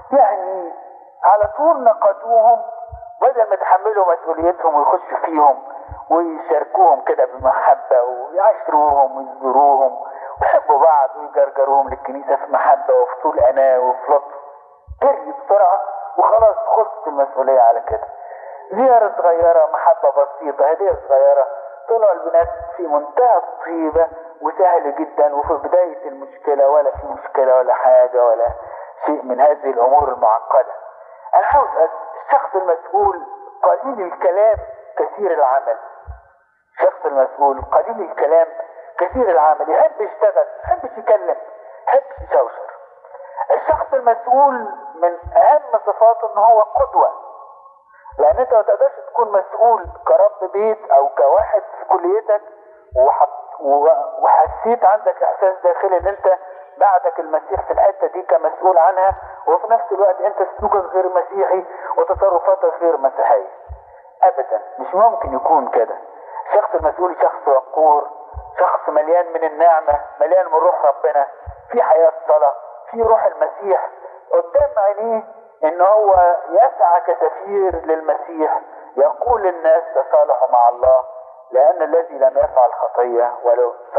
يعني على طول نقدوهم بدل ما يتحملوا مسؤوليتهم ويخشوا فيهم ويشاركوهم كده بمحبة ويعاشروهم ويزوروهم ويحبوا بعض ويجرجروهم للكنيسة في محبة وفي طول أناة وفي لطف جري بسرعة وخلاص خلصت المسؤولية على كده زيارة صغيرة محبة بسيطة هدية صغيرة طلعوا البنات في منتهى الطيبة وسهل جدا وفي بداية المشكلة ولا في مشكلة ولا حاجة ولا شيء من هذه الأمور المعقدة أنا عاوز الشخص المسؤول قليل الكلام كثير العمل الشخص المسؤول قليل الكلام كثير العمل يحب يشتغل يحب يتكلم يحب يشوشر الشخص المسؤول من أهم صفاته إن هو قدوة لان انت ما تقدرش تكون مسؤول كرب بيت او كواحد في كليتك وحط وحسيت عندك احساس داخلي ان انت بعدك المسيح في الحته دي كمسؤول عنها وفي نفس الوقت انت سلوكك غير مسيحي وتصرفاتك غير مسيحيه ابدا مش ممكن يكون كده الشخص المسؤول شخص وقور شخص مليان من النعمه مليان من روح ربنا في حياه صلاه في روح المسيح قدام عينيه ان هو يسعى كسفير للمسيح يقول للناس تصالحوا مع الله لان الذي لم يفعل خطيه ولو